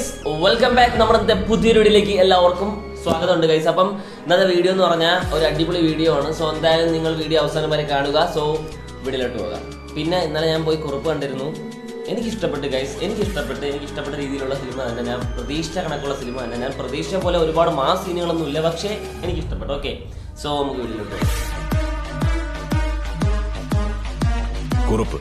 guys welcome back നമ്മുടെ ഇന്നത്തെ പുതിയൊരു വീഡിയോയിലേക്ക് എല്ലാവർക്കും സ്വാഗതമുണ്ട് ഗൈസ് അപ്പം ഇന്നത്തെ വീഡിയോ എന്ന് പറഞ്ഞാൽ ഒരു അടിപൊളി വീഡിയോ ആണ് സോ എന്തായാലും നിങ്ങൾ വീഡിയോ അവസാനം വരെ കാണുക സോ വീഡിയോയിലോട്ട് പോകാം പിന്നെ ഇന്നലെ ഞാൻ പോയി കുറിപ്പ് കണ്ടിരുന്നു എനിക്ക് ഇഷ്ടപ്പെട്ട് ഗൈസ് എനിക്ക് ഇഷ്ടപ്പെട്ട് എനിക്ക് ഇഷ്ടപ്പെട്ട രീതിയിലുള്ള സിനിമ തന്നെ ഞാൻ പ്രതീക്ഷിച്ച കണക്കുള്ള സിനിമ തന്നെ ഞാൻ പ്രതീക്ഷിച്ച പോലെ ഒരുപാട് മാസ് സീനുകളൊന്നും ഇല്ല പക്ഷേ എനിക്ക് ഇഷ്ടപ്പെട്ടു ഓക്കെ സോ നമുക്ക് വീഡിയോയിലോട്ട് പോകാം കുറുപ്പ്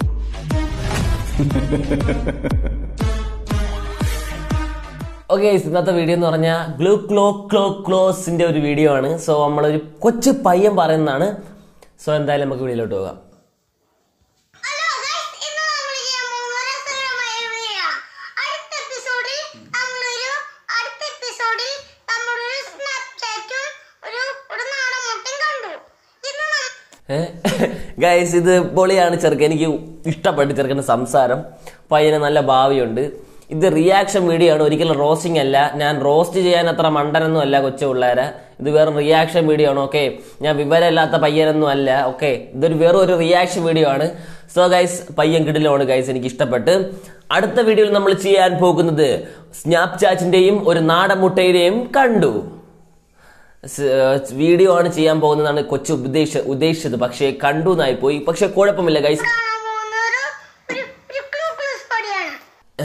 ഓക്കെ ഇന്നത്തെ വീഡിയോ എന്ന് പറഞ്ഞാൽ ഗ്ലൂ ക്ലോ ക്ലോ ക്ലോസിന്റെ ഒരു വീഡിയോ ആണ് സോ നമ്മളൊരു കൊച്ചു പയ്യൻ പറയുന്നതാണ് സോ എന്തായാലും നമുക്ക് വീഡിയോയിലോട്ട് പോകാം ഹലോ ഗൈസ് ഇന്ന് നമ്മൾ ചെയ്യാൻ പോകുന്ന രസകരമായ വീഡിയോ അടുത്ത എപ്പിസോഡിൽ നമ്മളൊരു അടുത്ത എപ്പിസോഡിൽ നമ്മളൊരു സ്നാപ്ചാറ്റും ഒരു ഒരു നാടൻ മുട്ടയും കണ്ടു ഇന്ന് നമ്മ- ഗൈസ് ഇത് പൊളിയാണ് ചെറുക്കൻ എനിക്ക് ഇഷ്ടപ്പെട്ടു ചെറുക്കൻ്റെ സംസാരം പയ്യന് നല്ല ഭാവിയുണ്ട് ഇത് റിയാക്ഷൻ വീഡിയോ ആണ് ഒരിക്കലും റോസ്റ്റിംഗ് അല്ല ഞാൻ റോസ്റ്റ് ചെയ്യാൻ അത്ര മണ്ടനൊന്നും അല്ല കൊച്ചു പിള്ളേരെ ഇത് വെറും റിയാക്ഷൻ വീഡിയോ ആണ് ഓക്കെ ഞാൻ വിവരമില്ലാത്ത പയ്യനൊന്നും അല്ല ഓക്കെ ഇതൊരു വെറും ഒരു റിയാക്ഷൻ വീഡിയോ ആണ് സോ ഗൈസ് പയ്യൻ കിടിലാണ് ഗൈസ് എനിക്ക് ഇഷ്ടപ്പെട്ട് അടുത്ത വീഡിയോയിൽ നമ്മൾ ചെയ്യാൻ പോകുന്നത് സ്നാപ്ചാറ്റിന്റെയും ഒരു നാടൻ മുട്ടയുടെയും കണ്ടു സ്- വീഡിയോ ആണ് ചെയ്യാൻ പോകുന്നതാണ് കൊച്ചു ഉദ്ദേശ ഉദ്ദേശിച്ചത് പക്ഷേ കണ്ടു എന്നായി പോയി പക്ഷെ കുഴപ്പമില്ല ഗൈസ് കാണാൻ പോകുന്ന ഒരു ഒരു ഒരു ക്ലൂ ക്ലൂസ് പൊടിയാണ്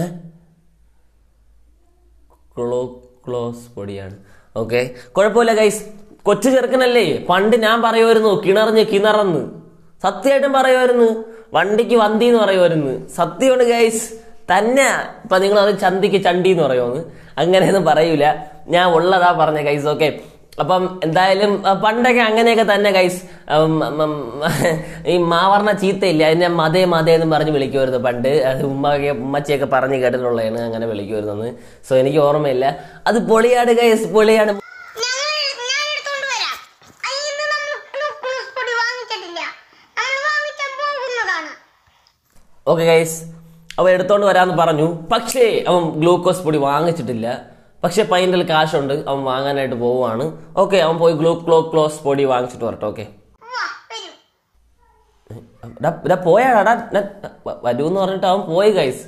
ക്ലോ ക്ലോസ് പൊടിയാണ് ഓക്കെ കുഴപ്പമില്ല ഗൈസ് കൊച്ചു ചെറുക്കനല്ലേ പണ്ട് ഞാൻ പറയുമായിരുന്നു കിണറിഞ്ഞ് കിണറന്ന് സത്യമായിട്ടും പറയുമായിരുന്നു വണ്ടിക്ക് വന്തി എന്ന് പറയുമായിരുന്നു സത്യമാണ് ഗൈസ് തന്നെ ഇപ്പൊ നിങ്ങൾ അത് ചന്തിക്ക് ചണ്ടി എന്ന് പറയുമെന്ന് അങ്ങനെയൊന്നും പറയൂല ഞാൻ ഉള്ളതാ പറഞ്ഞ ഗൈസ് ഓക്കെ അപ്പം എന്തായാലും അഹ് പണ്ടൊക്കെ അങ്ങനെയൊക്കെ തന്നെ ഗൈസ് ഈ മാവർണ ചീത്തയില്ല അതിനെ മതേ മതേ എന്ന് പറഞ്ഞ് വിളിക്കുമായിരുന്നു പണ്ട് അത് ഉമ്മയൊക്കെ ഉമ്മച്ചിയൊക്കെ പറഞ്ഞ് കേട്ടിട്ടുള്ളതാണ് അങ്ങനെ വിളിക്കുമായിരുന്നെന്ന് സോ എനിക്ക് ഓർമ്മയില്ല അത് പൊളിയാണ് ഗൈസ് പൊളിയാണ് ഞങ്ങൾ ഞാൻ എടുത്തോണ്ട് വരാം ആ, ഇന്ന് നമ്മൾ ക്ലൂ ക്ലൂസ് പൊടി വാങ്ങിച്ചിട്ടില്ല നമ്മൾ വാങ്ങിച്ചാൻ പോകുന്നതാണ് ഓക്കെ ഗൈസ് അവൻ എടുത്തോണ്ട് വരാന്ന് പറഞ്ഞു പക്ഷേ അവൻ ഗ്ലൂക്കോസ് പൊടി വാങ്ങിച്ചിട്ടില്ല പക്ഷെ പൈൻ്റെ കാശുണ്ട് അവൻ വാങ്ങാനായിട്ട് പോവുകയാണ് ഓക്കെ അവൻ പോയി ഗ്ലൂ ക്ലോ ക്ലോസ് പൊടി വാങ്ങിച്ചിട്ട് വരട്ടെ ഓക്കെ വാ വരൂ പോയാടാ വരൂന്ന് പറഞ്ഞിട്ട് അവൻ പോയി ഗൈസ്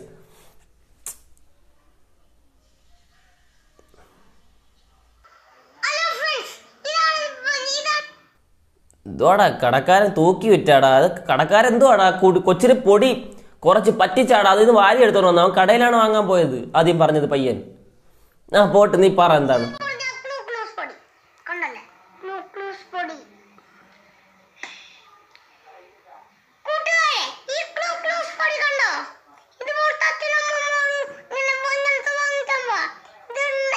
ഹലോ ഫ്രണ്ട്സ് ഇതാണ് ഇപ്പൊ ഇതാണ് എന്തോടാ കടക്കാരൻ തൂക്കി വിറ്റാടാ അത് കടക്കാരൻ എന്തുവാടാ കൂടി- കൊച്ചിന് പൊടി കുറച്ച് പറ്റിച്ചാടാ അതിന് വാരി എടുത്തോണ്ട് വന്നു അവൻ കടയിലാണ് വാങ്ങാൻ പോയത് ആദ്യം പറഞ്ഞത് പയ്യൻ ആ പോട്ട് നീ പറ എന്താണ് ഇപ്പോൾ ഞാൻ ക്ലൂ ക്ലൂസ് പൊടി കണ്ടല്ലേ ക്ലൂ ക്ലൂസ് പൊടി കൂട്ടുകാരെ ഈ ക്ലൂ ക്ലൂസ് പൊടി കണ്ടോ ഇതുപോലത്തെ അച്ഛനും അമ്മമാരും ഇങ്ങനെ ഇങ്ങനത്തെ വാങ്ങിക്കാൻ പോവാ ഇതുണ്ട്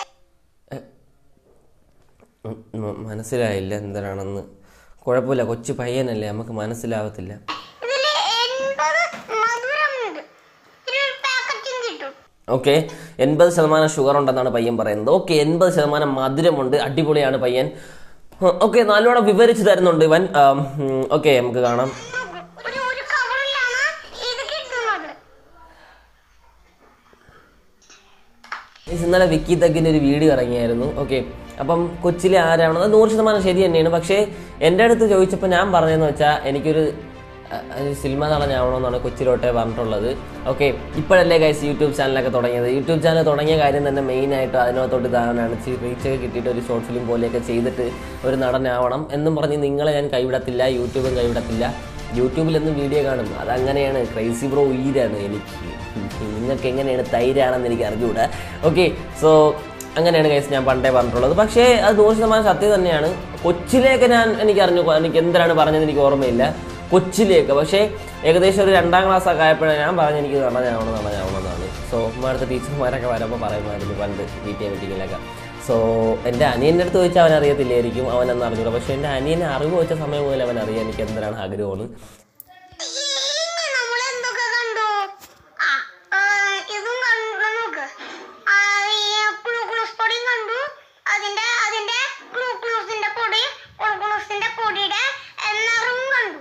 ഉം, ഉം, മനസ്സിലായില്ല എന്തിനാണെന്ന് കുഴപ്പമില്ല കൊച്ചു പയ്യനല്ലേ നമുക്ക് മനസ്സിലാവത്തില്ല ഇതില് എൺപത് മധുരമുണ്ട് ഇതിലൊരു പാക്കറ്റും കിട്ടും ഓക്കെ എൺപത് ശതമാനം ഷുഗർ ഉണ്ടെന്നാണ് പയ്യൻ പറയുന്നത് ഓക്കെ എൺപത് ശതമാനം മധുരമുണ്ട് അടിപൊളിയാണ് പയ്യൻ ഓക്കെ നല്ലോണം വിവരിച്ചു തരുന്നുണ്ട് ഇവൻ ഓക്കെ നമുക്ക് കാണാം ഒരു ഒരു കവറിലാണ് ഇത് കിട്ടുന്നത് Guys, ഇന്നലെ വിക്കി തക്കിൻ്റെ ഒരു വീഡിയോ ഇറങ്ങിയായിരുന്നു ഓക്കെ അപ്പം കൊച്ചിലെ ആരാണ് അത് നൂറ് ശതമാനം ശരി തന്നെയാണ് പക്ഷേ എൻ്റെ അടുത്ത് ചോദിച്ചപ്പോൾ ഞാൻ പറഞ്ഞതെന്ന് വെച്ചാൽ എനിക്കൊരു അഹ്, ഒരു സിനിമ നടനാവണമെന്നാണ് കൊച്ചിലോട്ടെ പറഞ്ഞിട്ടുള്ളത് ഓക്കെ ഇപ്പോഴല്ലേ ഗൈസ് യൂട്യൂബ് ചാനലൊക്കെ തുടങ്ങിയത് യൂട്യൂബ് ചാനൽ തുടങ്ങിയ കാര്യം തന്നെ മെയിനായിട്ട് അതിനകത്തോട്ട് ഇതാകാനാണ് റീച്ചൊക്കെ കിട്ടിയിട്ട് ഒരു ഷോർട്ട് ഫിലിം പോലെയൊക്കെ ചെയ്തിട്ട് ഒരു നടനാവണം എന്നും പറഞ്ഞ് നിങ്ങളെ ഞാൻ കൈവിടത്തില്ല യൂട്യൂബും കൈവിടത്തില്ല യൂട്യൂബിൽ എന്നും വീഡിയോ കാണും അതങ്ങനെയാണ് ക്രൈസി ബ്രോ ഉയരാണ് എനിക്ക് നിങ്ങൾക്ക് എങ്ങനെയാണ് തൈരാണെന്ന് എനിക്ക് അറിഞ്ഞുകൂടാ ഓക്കെ സോ അങ്ങനെയാണ് കേസ് ഞാൻ പണ്ടേ പറഞ്ഞിട്ടുള്ളത് പക്ഷേ അത് നൂറ് ശതമാനം സത്യം തന്നെയാണ് കൊച്ചിലേക്ക് ഞാൻ എനിക്ക് അറിഞ്ഞു എനിക്ക് എന്തിനാണ് പറഞ്ഞത് എനിക്ക് ഓർമ്മയില്ല കൊച്ചിലേക്ക് പക്ഷേ ഏകദേശം ഒരു രണ്ടാം ക്ലാസ് ഒക്കെ ആയപ്പോഴാണ് ഞാൻ പറഞ്ഞു എനിക്ക് നടനാവണം നടനാവണം എന്നാണ് സോ അടുത്ത ടീച്ചർമാരൊക്കെ വരുമ്പോൾ പറയുമായിരുന്നു പണ്ട് പി ടി എ മീറ്റിങ്ങിലൊക്കെ സോ എൻ്റെ അനിയൻ്റെ അടുത്ത് ചോദിച്ചാൽ അവൻ അറിയത്തില്ലായിരിക്കും അവൻ എന്ന് അറിഞ്ഞൂടാ പക്ഷേ എൻ്റെ അനിയനെ അറിവ് വെച്ച സമയം മുതൽ അവൻ അറിയാൻ എനിക്ക് എന്തിനാണ് ആഗ്രഹമാണ് ഇനി നമ്മൾ എന്തൊക്കെ കണ്ടു ആ ആ, ഇതും കണ്ടു നോക്ക് ആ, ഈ ക്ലൂ ക്ലൂസ് പൊടിയും കണ്ടു അതിന്റെ അതിന്റെ ക്ലൂ ക്ലൂസിന്റെ പൊടി ക്ലൂ ക്ലൂസിന്റെ പൊടിയുടെ നിറവും കണ്ടു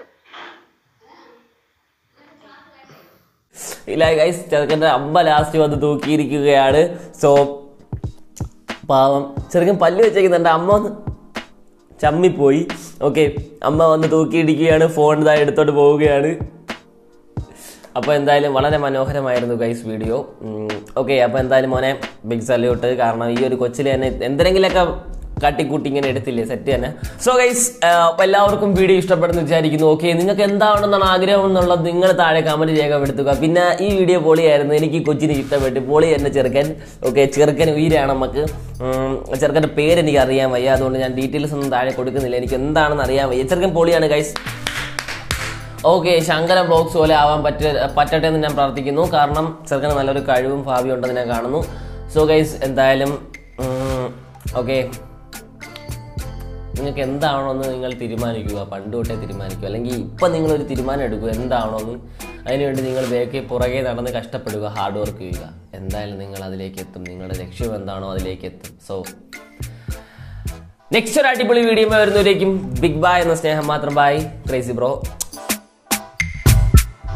ഇല്ല ഗൈസ് ചെറുക്കൻ്റെ അമ്മ ലാസ്റ്റ് വന്ന് തൂക്കിയിരിക്കുകയാണ് സോ പാവം ചെറുക്കൻ പല്ല് വെച്ചേക്കുന്നുണ്ട് അമ്മ വന്ന് ചമ്മിപ്പോയി ഓക്കെ അമ്മ വന്ന് തൂക്കിയിടിക്കുകയാണ് ഫോൺ ഇതാ എടുത്തോട്ട് പോവുകയാണ് അപ്പോൾ എന്തായാലും വളരെ മനോഹരമായിരുന്നു ഗൈസ് വീഡിയോ ഓക്കെ അപ്പോൾ എന്തായാലും മോനെ ബിഗ് സല്യൂട്ട് കാരണം ഈ ഒരു കൊച്ചിൽ തന്നെ എന്തെങ്കിലുമൊക്കെ കാട്ടിക്കൂട്ടി ഇങ്ങനെ എടുത്തില്ലേ സെറ്റ് തന്നെ സോ ഗൈസ് എല്ലാവർക്കും വീഡിയോ ഇഷ്ടപ്പെടുന്നു വിചാരിക്കുന്നു ഓക്കെ നിങ്ങൾക്ക് എന്താണെന്നാണ് ആഗ്രഹം എന്നുള്ളത് നിങ്ങൾ താഴെ കമന്റ് രേഖപ്പെടുത്തുക പിന്നെ ഈ വീഡിയോ പൊളിയായിരുന്നു എനിക്ക് ഈ കൊച്ചിനെ ഇഷ്ടപ്പെട്ടു പൊളി എന്നെ ചെറുക്കൻ ഓക്കെ ചെറുക്കൻ ഉയരാണ് നമുക്ക് ഉം, ചെറുക്കൻ്റെ പേര് എനിക്ക് അറിയാൻ വയ്യ അതുകൊണ്ട് ഞാൻ ഡീറ്റെയിൽസ് ഒന്നും താഴെ കൊടുക്കുന്നില്ല എനിക്ക് എന്താണെന്ന് അറിയാൻ വയ്യ ചെറുക്കൻ പൊളിയാണ് ഗൈസ് ഓക്കെ ശങ്കര ബ്ലോഗ്സ് പോലെ ആവാൻ പറ്റ പറ്റട്ടെ എന്ന് ഞാൻ പ്രാർത്ഥിക്കുന്നു കാരണം ചെറുക്കന് നല്ലൊരു കഴിവും ഭാവിയും ഉണ്ടെന്ന് ഞാൻ കാണുന്നു സോ ഗൈസ് എന്തായാലും ഓക്കെ നിങ്ങൾക്ക് എന്താവണമെന്ന് നിങ്ങൾ തീരുമാനിക്കുക പണ്ട് തൊട്ടേ തീരുമാനിക്കുക അല്ലെങ്കിൽ ഇപ്പം നിങ്ങളൊരു തീരുമാനം എടുക്കുക എന്താവണമെന്ന് അതിനുവേണ്ടി നിങ്ങൾ വേക്കെ പുറകെ നടന്ന് കഷ്ടപ്പെടുക ഹാർഡ് വർക്ക് ചെയ്യുക എന്തായാലും നിങ്ങൾ അതിലേക്ക് എത്തും നിങ്ങളുടെ ലക്ഷ്യം എന്താണോ അതിലേക്ക് എത്തും സോ നെക്സ്റ്റ് ഒരു അടിപൊളി വീഡിയോ വരുന്നവരേക്കും ബിഗ് ബായ് എന്ന സ്നേഹം മാത്രം ബായ് ക്രേസി ബ്രോ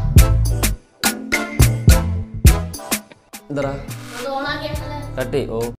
എന്താ അത് ഓണാക്കിയാൽ കട്ടി ഓ